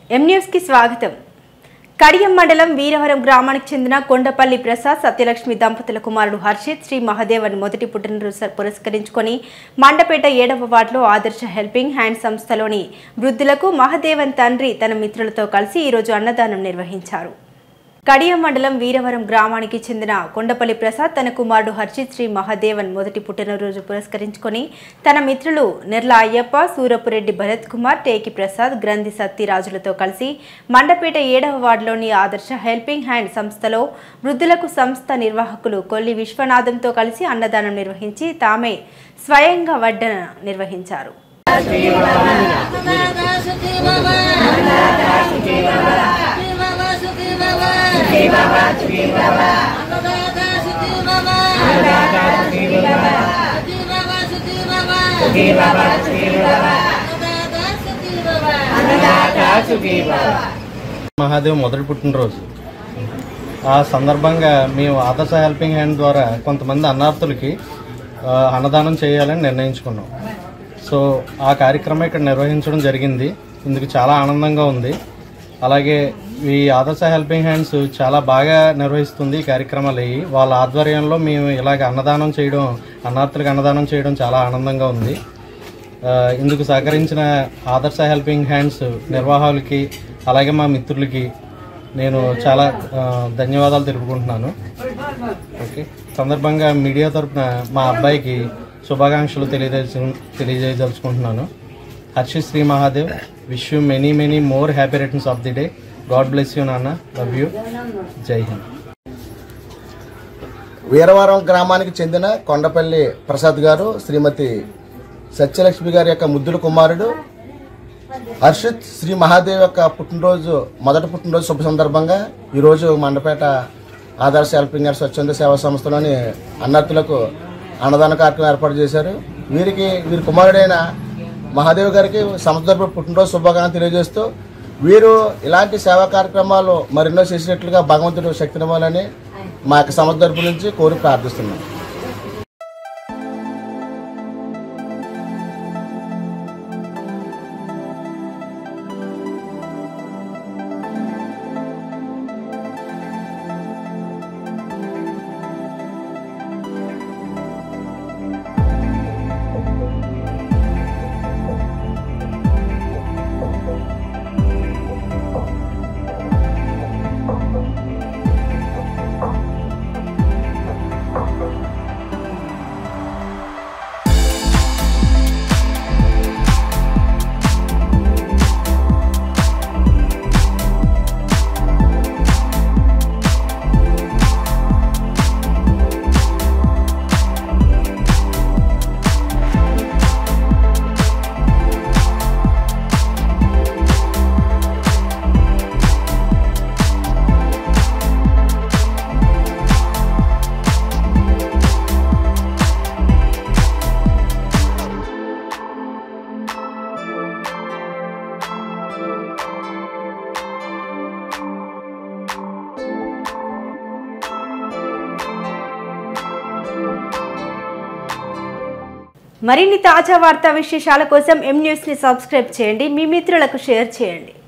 ఎం న్యూస్కి స్వాగతం కడియం మండలం వీరవరం గ్రామానికి చెందిన కొండపల్లి ప్రసాద్ సత్యలక్ష్మి దంపతుల కుమారుడు హర్షిత్ శ్రీ మహదేవన్ మొదటి పుట్టినరోజు పురస్కరించుకొని మండపేట ఏడవ వార్డులో ఆదర్శ హెల్పింగ్ హ్యాండ్ సంస్థలోని వృద్ధులకు మహదేవన్ తండ్రి తన మిత్రులతో కలిసి ఈరోజు అన్నదానం నిర్వహించారు కడియం మండలం వీరవరం గ్రామానికి చెందిన కొండపల్లి ప్రసాద్ తన కుమారుడు హర్షిత్ శ్రీ మహాదేవన్ మొదటి పుట్టినరోజు పురస్కరించుకొని తన మిత్రులు నెర్ల అయ్యప్ప సూరపురెడ్డి భరత్ కుమార్ టేకి ప్రసాద్ గ్రంథి సత్తిరాజులతో కలిసి మండపేట ఏడవ వార్డులోని ఆదర్శ హెల్పింగ్ హ్యాండ్ సంస్థలో వృద్ధులకు సంస్థ నిర్వాహకులు కొల్లి విశ్వనాథంతో కలిసి అన్నదానం నిర్వహించి తామే స్వయంగా వడ్డన నిర్వహించారు మహాదేవ్ మొదటి పుట్టినరోజు ఆ సందర్భంగా మేము ఆదర్శ హెల్పింగ్ హ్యాండ్ ద్వారా కొంతమంది అన్నార్థులకి ఆ, అన్నదానం చేయాలని నిర్ణయించుకున్నాం సో ఆ కార్యక్రమం ఇక్కడ నిర్వహించడం జరిగింది ఇందుకు చాలా ఆనందంగా ఉంది అలాగే ఈ ఆదర్శ హెల్పింగ్ హ్యాండ్స్ చాలా బాగా నిర్వహిస్తుంది ఈ కార్యక్రమాలు అయ్యి వాళ్ళ ఆధ్వర్యంలో మేము ఇలాగ అన్నదానం చేయడం అన్నార్థులకు అన్నదానం చేయడం చాలా ఆనందంగా ఉంది ఆ, ఇందుకు సహకరించిన ఆదర్శ హెల్పింగ్ హ్యాండ్స్ నిర్వాహకులకి అలాగే మా మిత్రులకి నేను చాలా ఆ, ధన్యవాదాలు తెలుపుకుంటున్నాను ఓకే సందర్భంగా మీడియా తరపున మా అబ్బాయికి శుభాకాంక్షలు తెలియజేసు తెలియజేయదలుచుకుంటున్నాను Harshit Sri Mahadev wish you many many more happy returns of the day god bless you నాన్న లవ్ యూ జై హింద్ వీరవరం గ్రామానికి చెందిన కొండపల్లి ప్రసాద్ గారు శ్రీమతి సత్యలక్ష్మి గారి యొక్క ముద్దుల కుమారుడు హర్షిత్ శ్రీ మహాదేవ్ యొక్క పుట్టినరోజు మొదటి పుట్టినరోజు శుభ సందర్భంగా ఈరోజు మండపేట ఆదర్శ హెల్పింగ్ అండ్ స్వచ్ఛంద సేవా సంస్థలోని అన్నర్థులకు అన్నదాన కార్యక్రమం ఏర్పాటు చేశారు వీరికి వీరి కుమారుడైన మహాదేవ్ గారికి సంస్థ తరపున పుట్టినరోజు శుభాకాంక్షలు తెలియజేస్తూ వీరు ఇలాంటి సేవా కార్యక్రమాలు మరెన్నో చేసినట్లుగా భగవంతుడు శక్తినివ్వాలని మా యొక్క సంస్థ తరపు నుంచి కోరి ప్రార్థిస్తున్నాం మరిన్ని తాజా వార్తా విశేషాల కోసం ఎం న్యూస్ని సబ్స్క్రైబ్ చేయండి మీ మిత్రులకు షేర్ చేయండి